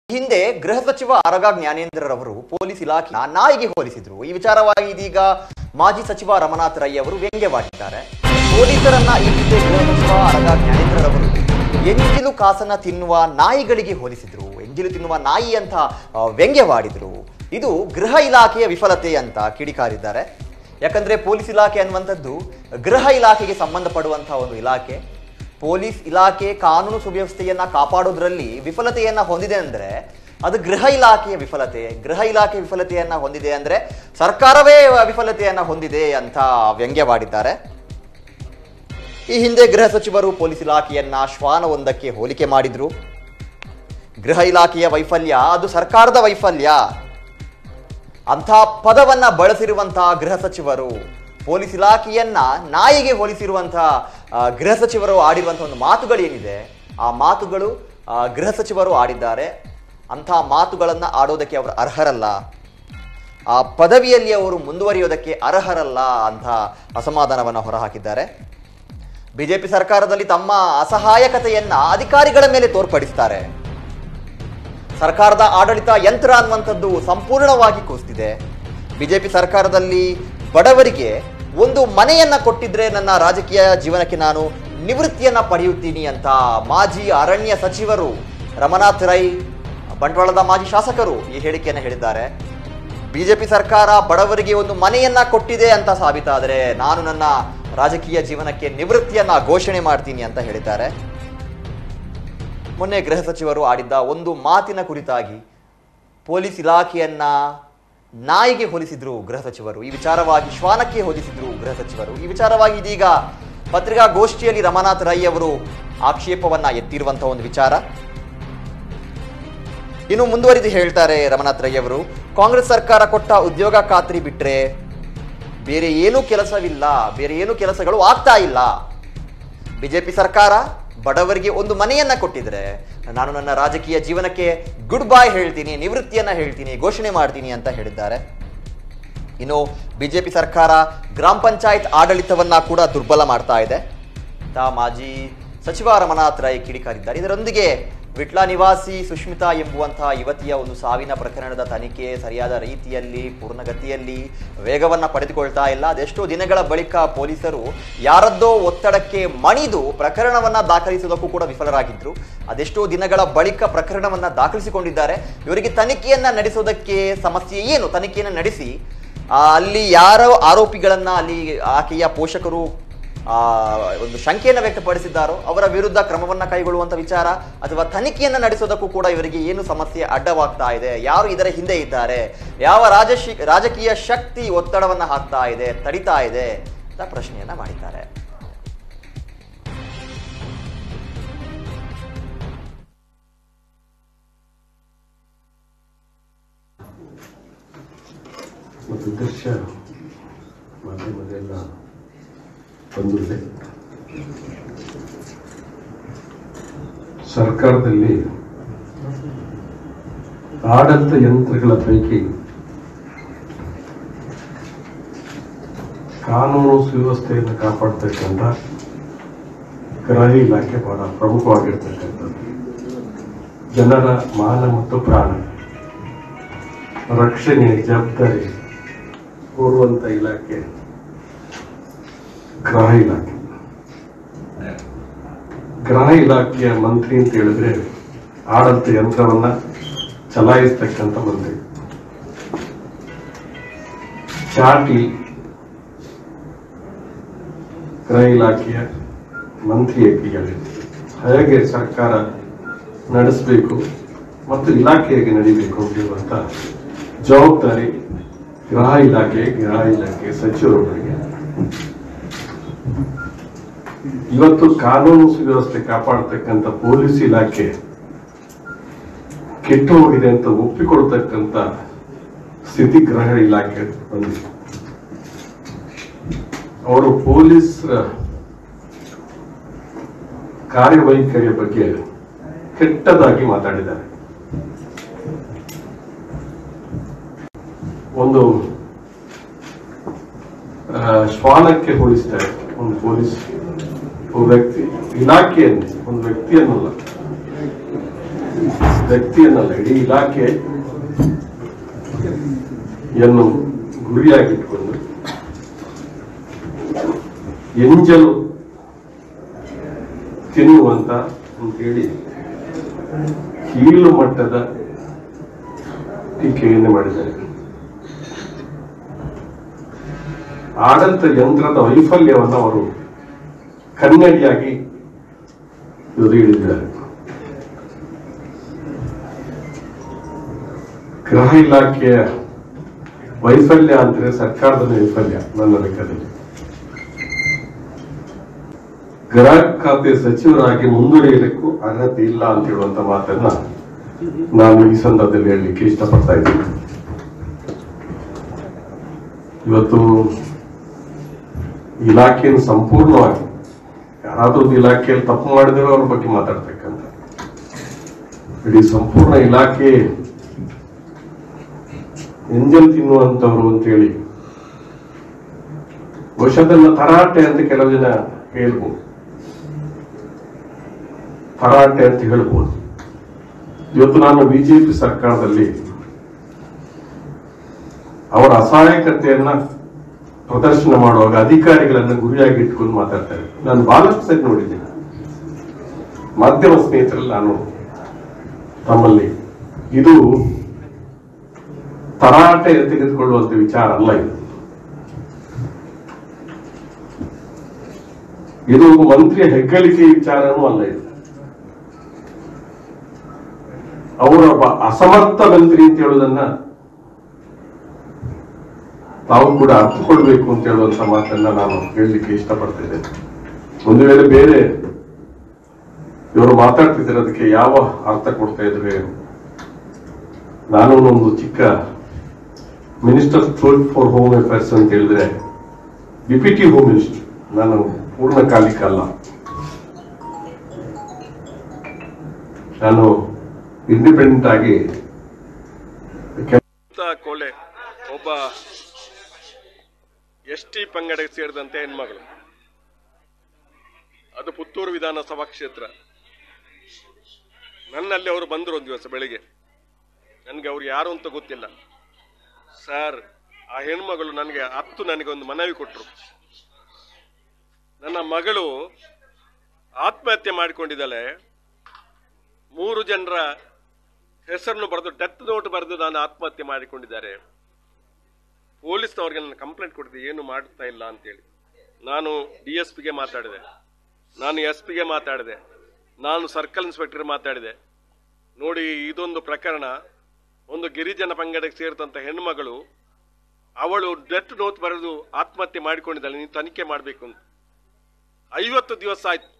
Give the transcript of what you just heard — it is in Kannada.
ಹಿಂದೆ ಗೃಹ ಸಚಿವ ಆರಗ ಜ್ಞಾನೇಂದ್ರರವರು ಪೊಲೀಸ್ ಇಲಾಖೆ ನಾಯಿಗೆ ಹೋಲಿಸಿದ್ರು ಈ ವಿಚಾರವಾಗಿ ಇದೀಗ ಮಾಜಿ ಸಚಿವ ರಮನಾಥ್ ರೈ ಅವರು ವ್ಯಂಗ್ಯವಾಗಿದ್ದಾರೆ ಪೊಲೀಸರನ್ನ ಈ ಹಿಂದೆ ಗೃಹ ಸಚಿವ ಆರಗ ಜ್ಞಾನೇಂದ್ರರವರು ಎಂಜಿಲು ಕಾಸನ್ನ ತಿನ್ನುವ ನಾಯಿಗಳಿಗೆ ಹೋಲಿಸಿದ್ರು ಎಂಜಿಲು ತಿನ್ನುವ ನಾಯಿ ಅಂತ ಆ, ವ್ಯಂಗ್ಯವಾಡಿದ್ರು ಇದು ಗೃಹ ಇಲಾಖೆಯ ವಿಫಲತೆ ಅಂತ ಕಿಡಿಕಾರಿದ್ದಾರೆ ಯಾಕಂದ್ರೆ ಪೊಲೀಸ್ ಇಲಾಖೆ ಅನ್ನುವಂಥದ್ದು ಗೃಹ ಇಲಾಖೆಗೆ ಸಂಬಂಧಪಡುವಂತಹ ಒಂದು ಇಲಾಖೆ ಪೊಲೀಸ್ ಇಲಾಖೆ ಕಾನೂನು ಸುವ್ಯವಸ್ಥೆಯನ್ನ ಕಾಪಾಡೋದ್ರಲ್ಲಿ ವಿಫಲತೆಯನ್ನ ಹೊಂದಿದೆ ಅಂದ್ರೆ ಅದು ಗೃಹ ಇಲಾಖೆಯ ವಿಫಲತೆ ಗೃಹ ಇಲಾಖೆ ವಿಫಲತೆಯನ್ನ ಹೊಂದಿದೆ ಅಂದ್ರೆ ಸರ್ಕಾರವೇ ವಿಫಲತೆಯನ್ನ ಹೊಂದಿದೆ ಅಂತ ವ್ಯಂಗ್ಯವಾಡಿದ್ದಾರೆ ಈ ಹಿಂದೆ ಗೃಹ ಸಚಿವರು ಪೊಲೀಸ್ ಇಲಾಖೆಯನ್ನ ಶ್ವಾನವೊಂದಕ್ಕೆ ಹೋಲಿಕೆ ಮಾಡಿದ್ರು ಗೃಹ ಇಲಾಖೆಯ ವೈಫಲ್ಯ ಅದು ಸರ್ಕಾರದ ವೈಫಲ್ಯ ಅಂಥ ಪದವನ್ನ ಬಳಸಿರುವಂತಹ ಗೃಹ ಸಚಿವರು ಪೊಲೀಸ್ ಇಲಾಖೆಯನ್ನ ನಾಯಿಗೆ ಹೋಲಿಸಿರುವಂತಹ ಆ, ಗೃಹ ಸಚಿವರು ಆಡಿರುವಂತಹ ಒಂದು ಮಾತುಗಳೇನಿದೆ ಆ ಮಾತುಗಳು ಆ, ಗೃಹ ಸಚಿವರು ಆಡಿದ್ದಾರೆ ಅಂಥ ಮಾತುಗಳನ್ನ ಆಡೋದಕ್ಕೆ ಅವರು ಅರ್ಹರಲ್ಲ ಆ ಪದವಿಯಲ್ಲಿ ಅವರು ಮುಂದುವರಿಯೋದಕ್ಕೆ ಅರ್ಹರಲ್ಲ ಅಂತ ಅಸಮಾಧಾನವನ್ನು ಹೊರಹಾಕಿದ್ದಾರೆ ಬಿಜೆಪಿ ಸರ್ಕಾರದಲ್ಲಿ ತಮ್ಮ ಅಸಹಾಯಕತೆಯನ್ನ ಅಧಿಕಾರಿಗಳ ಮೇಲೆ ತೋರ್ಪಡಿಸ್ತಾರೆ ಸರ್ಕಾರದ ಆಡಳಿತ ಯಂತ್ರ ಅನ್ನುವಂಥದ್ದು ಸಂಪೂರ್ಣವಾಗಿ ಕುಸಿದಿದೆ ಬಿಜೆಪಿ ಸರ್ಕಾರದಲ್ಲಿ ಬಡವರಿಗೆ ಒಂದು ಮನೆಯನ್ನ ಕೊಟ್ಟಿದ್ರೆ ನನ್ನ ರಾಜಕೀಯ ಜೀವನಕ್ಕೆ ನಾನು ನಿವೃತ್ತಿಯನ್ನ ಪಡೆಯುತ್ತೀನಿ ಅಂತ ಮಾಜಿ ಅರಣ್ಯ ಸಚಿವರು ರಮನಾಥ್ ರೈ ಬಂಟ್ವಾಳದ ಮಾಜಿ ಶಾಸಕರು ಈ ಹೇಳಿಕೆಯನ್ನು ಹೇಳಿದ್ದಾರೆ ಬಿಜೆಪಿ ಸರ್ಕಾರ ಬಡವರಿಗೆ ಒಂದು ಮನೆಯನ್ನ ಕೊಟ್ಟಿದೆ ಅಂತ ಸಾಬೀತಾದರೆ ನಾನು ನನ್ನ ರಾಜಕೀಯ ಜೀವನಕ್ಕೆ ನಿವೃತ್ತಿಯನ್ನ ಘೋಷಣೆ ಮಾಡ್ತೀನಿ ಅಂತ ಹೇಳಿದ್ದಾರೆ ಮೊನ್ನೆ ಗೃಹ ಸಚಿವರು ಆಡಿದ್ದ ಒಂದು ಮಾತಿನ ಕುರಿತಾಗಿ ಪೊಲೀಸ್ ಇಲಾಖೆಯನ್ನ ನಾಯಿಗೆ ಹೋಲಿಸಿದ್ರು ಗೃಹ ಸಚಿವರು ಈ ವಿಚಾರವಾಗಿ ಶ್ವಾನಕ್ಕೆ ಹೋಲಿಸಿದ್ರು ಗೃಹ ಸಚಿವರು ಈ ವಿಚಾರವಾಗಿ ಇದೀಗ ಪತ್ರಿಕಾಗೋಷ್ಠಿಯಲ್ಲಿ ರಮನಾಥ್ ರೈ ಅವರು ಆಕ್ಷೇಪವನ್ನ ಎತ್ತಿರುವಂತಹ ಒಂದು ವಿಚಾರ ಇನ್ನು ಮುಂದುವರಿದು ಹೇಳ್ತಾರೆ ರಮನಾಥ್ ರೈ ಅವರು ಕಾಂಗ್ರೆಸ್ ಸರ್ಕಾರ ಕೊಟ್ಟ ಉದ್ಯೋಗ ಖಾತ್ರಿ ಬಿಟ್ರೆ ಬೇರೆ ಏನೂ ಕೆಲಸವಿಲ್ಲ ಬೇರೆ ಏನೂ ಕೆಲಸಗಳು ಆಗ್ತಾ ಇಲ್ಲ ಬಿಜೆಪಿ ಸರ್ಕಾರ ಬಡವರಿಗೆ ಒಂದು ಮನೆಯನ್ನ ಕೊಟ್ಟಿದ್ರೆ ನಾನು ನನ್ನ ರಾಜಕೀಯ ಜೀವನಕ್ಕೆ ಗುಡ್ ಬಾಯ್ ಹೇಳ್ತೀನಿ ನಿವೃತ್ತಿಯನ್ನ ಹೇಳ್ತೀನಿ ಘೋಷಣೆ ಮಾಡ್ತೀನಿ ಅಂತ ಹೇಳಿದ್ದಾರೆ ಇನ್ನು ಬಿಜೆಪಿ ಸರ್ಕಾರ ಗ್ರಾಮ ಪಂಚಾಯತ್ ಆಡಳಿತವನ್ನ ಕೂಡ ದುರ್ಬಲ ಮಾಡ್ತಾ ಇದೆ ತಾ ಮಾಜಿ ಸಚಿವ ರಮನಾಥ್ ರೈ ಕಿಡಿಕಾರಿದ್ದಾರೆ ಇದರೊಂದಿಗೆ ವಿಟ್ಲ ನಿವಾಸಿ ಸುಷ್ಮಿತಾ ಎಂಬುವಂತಹ ಯುವತಿಯ ಒಂದು ಸಾವಿನ ಪ್ರಕರಣದ ತನಿಖೆ ಸರಿಯಾದ ರೀತಿಯಲ್ಲಿ ಪೂರ್ಣಗತಿಯಲ್ಲಿ ವೇಗವನ್ನ ಪಡೆದುಕೊಳ್ತಾ ಇಲ್ಲ ಅದೆಷ್ಟೋ ದಿನಗಳ ಬಳಿಕ ಪೊಲೀಸರು ಯಾರದ್ದೋ ಒತ್ತಡಕ್ಕೆ ಮಣಿದು ಪ್ರಕರಣವನ್ನ ದಾಖಲಿಸುವುದಕ್ಕೂ ಕೂಡ ವಿಫಲರಾಗಿದ್ರು ಅದೆಷ್ಟೋ ದಿನಗಳ ಬಳಿಕ ಪ್ರಕರಣವನ್ನ ದಾಖಲಿಸಿಕೊಂಡಿದ್ದಾರೆ ಇವರಿಗೆ ತನಿಖೆಯನ್ನ ನಡೆಸೋದಕ್ಕೆ ಸಮಸ್ಯೆ ಏನು ತನಿಖೆಯನ್ನ ನಡೆಸಿ ಆ, ಅಲ್ಲಿ ಯಾರೋ ಆರೋಪಿಗಳನ್ನ ಅಲ್ಲಿ ಆಕೆಯ ಪೋಷಕರು ಆ, ಒಂದು ಶಂಕೆಯನ್ನು ವ್ಯಕ್ತಪಡಿಸಿದ್ದಾರೋ ಅವರ ವಿರುದ್ಧ ಕ್ರಮವನ್ನ ಕೈಗೊಳ್ಳುವಂತ ವಿಚಾರ ಅಥವಾ ತನಿಖೆಯನ್ನ ನಡೆಸೋದಕ್ಕೂ ಕೂಡ ಇವರಿಗೆ ಏನು ಸಮಸ್ಯೆ ಅಡ್ಡವಾಗ್ತಾ ಇದೆ ಯಾರು ಇದರ ಹಿಂದೆ ಇದ್ದಾರೆ ಯಾವ ರಾಜಶಿ ರಾಜಕೀಯ ಶಕ್ತಿ ಒತ್ತಡವನ್ನ ಹಾಕ್ತಾ ಇದೆ ತಡಿತಾ ಇದೆ ಅಂತ ಪ್ರಶ್ನೆಯನ್ನ ಮಾಡಿದ್ದಾರೆ ಮತ್ತು ದೃಶ್ಯ ಮಾಧ್ಯಮದೆಲ್ಲ ಬಂದಿದೆ ಸರ್ಕಾರದಲ್ಲಿ ಆಡಳಿತ ಯಂತ್ರಗಳ ಪೈಕಿ ಕಾನೂನು ಸುವ್ಯವಸ್ಥೆಯನ್ನು ಕಾಪಾಡ್ತಕ್ಕಂಥ ಗೃಹ ಇಲಾಖೆ ಬಹಳ ಪ್ರಮುಖವಾಗಿರ್ತಕ್ಕಂಥದ್ದು ಜನರ ಮಾನ ಮತ್ತು ಪ್ರಾಣ ರಕ್ಷಣೆ ಜವಾಬ್ದಾರಿ ಕೋರುವಂತ ಇಲಾಖೆ ಗೃಹ ಇಲಾಖೆ ಗೃಹ ಇಲಾಖೆಯ ಮಂತ್ರಿ ಅಂತ ಹೇಳಿದ್ರೆ ಆಡಳಿತ ಯಂತ್ರವನ್ನ ಚಲಾಯಿಸ್ತಕ್ಕಂಥ ಮಂತ್ರಿ ಚಾಟಿ ಗೃಹ ಇಲಾಖೆಯ ಮಂತ್ರಿಯಾಗಿ ಹೇಗೆ ಸರ್ಕಾರ ನಡೆಸಬೇಕು ಮತ್ತು ಇಲಾಖೆ ಹೇಗೆ ನಡಿಬೇಕು ಅಂತಿರುವಂತ ಜವಾಬ್ದಾರಿ ಗೃಹ ಇಲಾಖೆ ಗೃಹ ಇಲಾಖೆ ಸಚಿವರುಗಳಿಗೆ ಇವತ್ತು ಕಾನೂನು ಸುವ್ಯವಸ್ಥೆ ಕಾಪಾಡತಕ್ಕಂಥ ಪೊಲೀಸ್ ಇಲಾಖೆ ಕೆಟ್ಟು ಹೋಗಿದೆ ಅಂತ ಒಪ್ಪಿಕೊಳ್ತಕ್ಕಂಥ ಸ್ಥಿತಿ ಗೃಹ ಇಲಾಖೆ ಬಂದಿದೆ ಅವರು ಪೊಲೀಸ್ ಕಾರ್ಯವೈಖರಿಯ ಬಗ್ಗೆ ಕೆಟ್ಟದಾಗಿ ಮಾತಾಡಿದ್ದಾರೆ ಒಂದು ಆ, ಶ್ವಾನಕ್ಕೆ ಹೋಲಿಸ್ತಾರೆ ಒಂದು ಪೊಲೀಸ್ ಒಬ್ಬ ವ್ಯಕ್ತಿ ಇಲಾಖೆಯನ್ನು ಒಂದು ವ್ಯಕ್ತಿಯನ್ನಲ್ಲ ವ್ಯಕ್ತಿಯನ್ನಲ್ಲ ಇಡೀ ಇಲಾಖೆ ಯನ್ನು ಗುರಿಯಾಗಿಟ್ಕೊಂಡು ಎಂಜಲು ತಿನ್ನುವಂತ ಅಂತೇಳಿ ಕೀಳು ಮಟ್ಟದ ಟೀಕೆಯನ್ನು ಮಾಡಿದ್ದಾರೆ ಆಡಳಿತ ಯಂತ್ರದ ವೈಫಲ್ಯವನ್ನು ಅವರು ಕನ್ನಡಿಯಾಗಿ ಎದುರು ಹಿಡಿದಿದ್ದಾರೆ ಗೃಹ ಇಲಾಖೆಯ ವೈಫಲ್ಯ ಅಂದ್ರೆ ಸರ್ಕಾರದ ವೈಫಲ್ಯ ನನ್ನ ಲೆಕ್ಕದಲ್ಲಿ ಗೃಹ ಖಾತೆ ಸಚಿವರಾಗಿ ಮುಂದುವರಿಯಲಿಕ್ಕೂ ಅರ್ಹತೆ ಇಲ್ಲ ಅಂತ ಹೇಳುವಂತ ಮಾತನ್ನ ನಾನು ಈ ಸಂದರ್ಭದಲ್ಲಿ ಹೇಳಲಿಕ್ಕೆ ಇಷ್ಟಪಡ್ತಾ ಇದ್ದೀನಿ ಇವತ್ತು ಇಲಾಖೆಯನ್ನು ಸಂಪೂರ್ಣವಾಗಿ ಯಾರಾದ್ರೂ ಒಂದು ಇಲಾಖೆಯಲ್ಲಿ ತಪ್ಪು ಮಾಡಿದ್ರೆ ಅವ್ರ ಬಗ್ಗೆ ಮಾತಾಡ್ಬೇಕಂತ ಇಡೀ ಸಂಪೂರ್ಣ ಇಲಾಖೆ ಎಂಜಲ್ ತಿನ್ನುವಂತವ್ರು ಅಂತ ಹೇಳಿ ಬಹುಶಃ ಅದನ್ನ ತರಾಟೆ ಅಂತ ಕೆಲವು ಜನ ಹೇಳ್ಬೋದು ತರಾಟೆ ಅಂತ ಹೇಳ್ಬೋದು ಇವತ್ತು ನಾನು ಬಿಜೆಪಿ ಸರ್ಕಾರದಲ್ಲಿ ಅವರ ಅಸಹಾಯಕತೆಯನ್ನ ಪ್ರದರ್ಶನ ಮಾಡುವಾಗ ಅಧಿಕಾರಿಗಳನ್ನ ಗುರಿಯಾಗಿ ಇಟ್ಕೊಂಡು ಮಾತಾಡ್ತಾರೆ ನಾನು ಬಹಳಷ್ಟು ಸರಿ ನೋಡಿದ್ದೀನಿ ಮಾಧ್ಯಮ ಸ್ನೇಹಿತರಲ್ಲಿ ನಾನು ತಮ್ಮಲ್ಲಿ ಇದು ತರಾಟೆ ತೆಗೆದುಕೊಳ್ಳುವಂತ ವಿಚಾರ ಅಲ್ಲ ಇದು ಇದು ಒಬ್ಬ ಮಂತ್ರಿಯ ಹೆಗ್ಗಳಿಕೆ ವಿಚಾರನೂ ಅಲ್ಲ ಇದು ಅವರೊಬ್ಬ ಅಸಮರ್ಥ ಮಂತ್ರಿ ಅಂತ ಹೇಳುವುದನ್ನ ತಾವು ಕೂಡ ಅರ್ಥಕೊಳ್ಬೇಕು ಅಂತ ಹೇಳುವಂತ ಮಾತನ್ನ ನಾನು ಹೇಳಲಿಕ್ಕೆ ಇಷ್ಟಪಡ್ತಾ ಇದ್ದೇನೆ ಒಂದು ವೇಳೆ ಬೇರೆ ಇವರು ಮಾತಾಡ್ತಿದ್ದಾರೆ ಅದಕ್ಕೆ ಯಾವ ಅರ್ಥ ಕೊಡ್ತಾ ಇದ್ರೆ ನಾನು ಒಂದು ಚಿಕ್ಕ ಮಿನಿಸ್ಟರ್ ಫಾರ್ ಹೋಮ್ ಅಫೇರ್ಸ್ ಅಂತ ಹೇಳಿದ್ರೆ ಡಿಪ್ಯೂಟಿ ಹೋಮ್ ಮಿನಿಸ್ಟರ್ ನಾನು ಪೂರ್ಣಕಾಲಿಕ ಅಲ್ಲ ನಾನು ಇಂಡಿಪೆಂಡೆಂಟ್ ಆಗಿ ಅಂತ ಕೊಲೆ ಒಬ್ಬ ಎಸ್ ಟಿ ಪಂಗಡಕ್ಕೆ ಸೇರಿದಂತೆ ಹೆಣ್ಮಗಳು ಅದು ಪುತ್ತೂರು ವಿಧಾನಸಭಾ ಕ್ಷೇತ್ರ ನನ್ನಲ್ಲಿ ಅವರು ಬಂದರು ಒಂದು ದಿವಸ ಬೆಳಿಗ್ಗೆ ನನಗೆ ಅವ್ರು ಯಾರು ಅಂತ ಗೊತ್ತಿಲ್ಲ ಸರ್ ಆ ಹೆಣ್ಮಗಳು ನನಗೆ ಹತ್ತು ನನಗೆ ಒಂದು ಮನವಿ ಕೊಟ್ಟರು ನನ್ನ ಮಗಳು ಆತ್ಮಹತ್ಯೆ ಮಾಡಿಕೊಂಡಿದ್ದಾಳೆ ಮೂರು ಜನರ ಹೆಸರನ್ನು ಬರೆದು ಡೆತ್ ನೋಟ್ ಬರೆದು ನಾನು ಆತ್ಮಹತ್ಯೆ ಮಾಡಿಕೊಂಡಿದ್ದಾರೆ ಪೊಲೀಸ್ನವ್ರಿಗೆ ನಾನು ಕಂಪ್ಲೇಂಟ್ ಕೊಟ್ಟಿದ್ದೆ ಏನು ಮಾಡ್ತಾ ಇಲ್ಲ ಅಂತೇಳಿ ನಾನು ಡಿ ಎಸ್ ಪಿಗೆ ಮಾತಾಡಿದೆ ನಾನು ಎಸ್ ಪಿಗೆ ಮಾತಾಡಿದೆ ನಾನು ಸರ್ಕಲ್ ಇನ್ಸ್ಪೆಕ್ಟರ್ ಮಾತಾಡಿದೆ ನೋಡಿ ಇದೊಂದು ಪ್ರಕರಣ ಒಂದು ಗಿರಿಜನ ಪಂಗಡಕ್ಕೆ ಸೇರಿದಂತ ಹೆಣ್ಣುಮಗಳು ಅವಳು ಡೆತ್ ನೋಟ್ ಬರೆದು ಆತ್ಮಹತ್ಯೆ ಮಾಡಿಕೊಂಡಿದ್ದಾಳೆ ನೀವು ತನಿಖೆ ಮಾಡಬೇಕು ಅಂತ ಐವತ್ತು ದಿವಸ ಆಯ್ತು